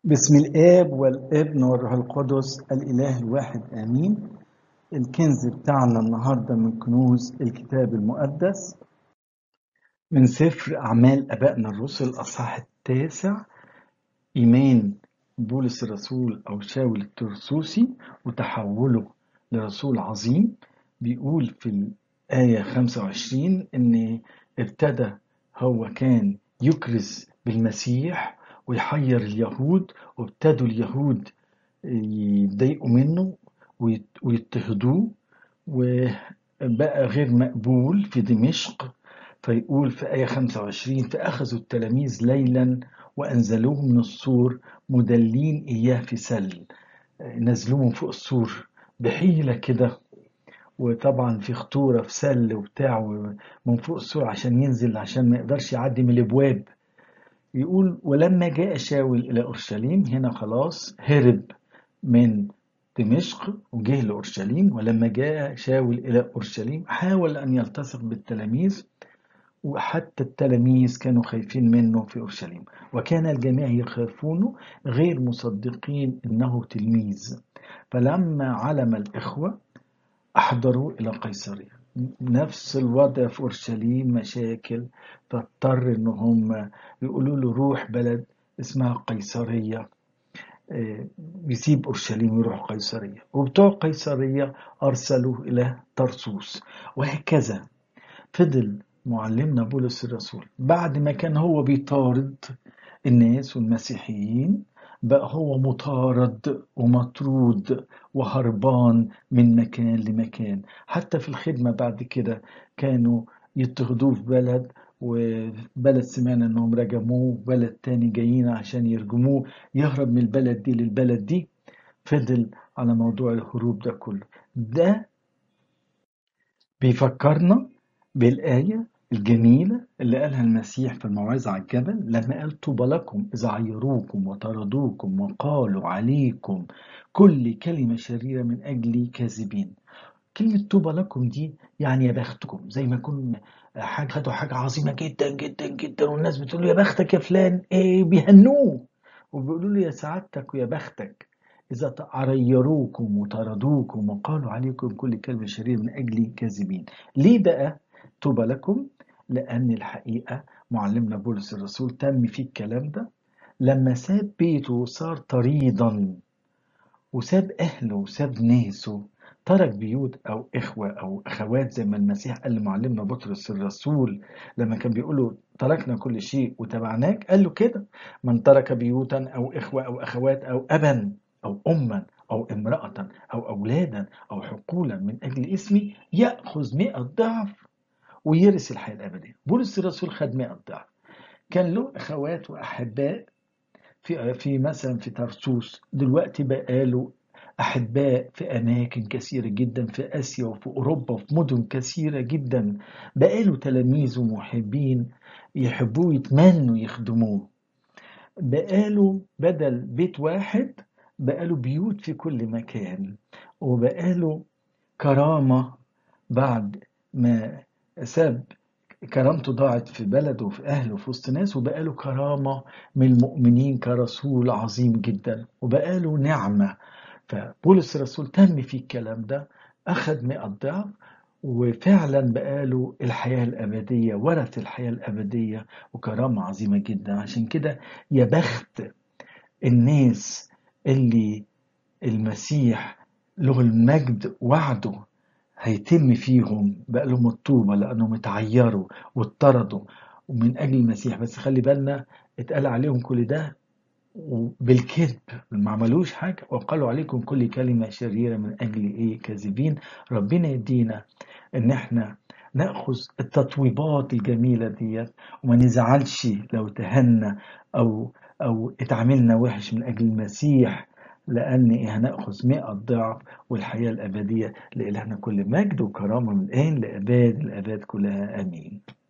بسم الآب والابن والروح القدس الإله الواحد آمين الكنز بتاعنا النهاردة من كنوز الكتاب المقدس من سفر أعمال أبائنا الرسل الأصحاح التاسع إيمان بولس الرسول أو شاول الترسوسي وتحوله لرسول عظيم بيقول في الآية 25 إن ابتدى هو كان يكرز بالمسيح ويحير اليهود وابتدوا اليهود يتضايقوا منه ويضطهدوه وبقى غير مقبول في دمشق فيقول في آية 25 فأخذوا التلاميذ ليلا وأنزلوه من السور مدلين إياه في سل نزلوه من فوق السور بحيلة كده وطبعا في خطورة في سل وبتاع من فوق السور عشان ينزل عشان ما يقدرش يعدي من الابواب يقول ولما جاء شاول إلى أورشليم هنا خلاص هرب من دمشق وجه لأورشليم ولما جاء شاول إلى أورشليم حاول أن يلتصق بالتلاميذ وحتى التلاميذ كانوا خايفين منه في أورشليم وكان الجميع يخافونه غير مصدقين إنه تلميذ فلما علم الإخوة أحضروا إلى قيصرية نفس الوضع في أورشليم مشاكل فاضطر إن هم يقولوا له روح بلد اسمها قيصرية يسيب أورشليم يروح قيصرية وبتوع قيصرية أرسلوه إلى طرسوس وهكذا فضل معلمنا بولس الرسول بعد ما كان هو بيطارد الناس والمسيحيين بقى هو مطارد ومطرود وهربان من مكان لمكان حتى في الخدمة بعد كده كانوا يضطهدوه في بلد وبلد سمعنا انهم رجموه بلد تاني جايين عشان يرجموه يهرب من البلد دي للبلد دي فضل على موضوع الهروب ده كله ده بيفكرنا بالآية الجميلة اللي قالها المسيح في الموعظة على الجبل لما قال طوبى لكم إذا عيروكم وطردوكم وقالوا عليكم كل كلمة شريرة من أجل كاذبين كلمة طوبى لكم دي يعني يا بختكم زي ما يكون حاجة خدوا حاجة عظيمة جدا جدا جدا والناس بتقول له يا بختك يا فلان ايه بيهنوه وبيقولوا له يا سعادتك ويا بختك إذا عيروكم وطردوكم وقالوا عليكم كل كلمة شريرة من أجل كاذبين ليه بقى طوبى لكم لأن الحقيقة معلمنا بولس الرسول تم فيه الكلام ده لما ساب بيته وصار طريدا وساب أهله وساب ناسه ترك بيوت أو إخوة أو أخوات زي ما المسيح قال لمعلمنا بطرس الرسول لما كان بيقوله تركنا كل شيء وتبعناك قال له كده من ترك بيوتا أو إخوة أو أخوات أو أبا أو أما أو امرأة أو أولادا أو حقولا من أجل اسمي يأخذ مئة ضعف ويرث الحياة الأبدية بولس الرسول خد 100 ضعف كان له أخوات وأحباء في في مثلا في ترسوس دلوقتي بقى له أحباء في أماكن كثيرة جدا في آسيا وفي أوروبا وفي مدن كثيرة جدا بقى له تلاميذ ومحبين يحبوه يتمنوا يخدموه بقى له بدل بيت واحد بقى له بيوت في كل مكان وبقى له كرامة بعد ما ساب كرامته ضاعت في بلده وفي أهله وفي وسط ناس وبقى له كرامة من المؤمنين كرسول عظيم جدا وبقى له نعمة فبولس الرسول تم فيه الكلام ده أخذ مئة ضعف وفعلا بقى له الحياة الأبدية ورث الحياة الأبدية وكرامة عظيمة جدا عشان كده يا بخت الناس اللي المسيح له المجد وعده هيتم فيهم بقى لهم الطوبة لأنهم اتعيروا واتطردوا ومن أجل المسيح بس خلي بالنا اتقال عليهم كل ده بالكذب ما عملوش حاجة وقالوا عليكم كل كلمة شريرة من أجل إيه كاذبين ربنا يدينا إن إحنا نأخذ التطويبات الجميلة ديت وما نزعلش لو تهنا أو أو اتعاملنا وحش من أجل المسيح لأن هنأخذ مئة ضعف والحياة الأبدية لإلهنا كل مجد وكرامة من الآن لأباد الأباد كلها آمين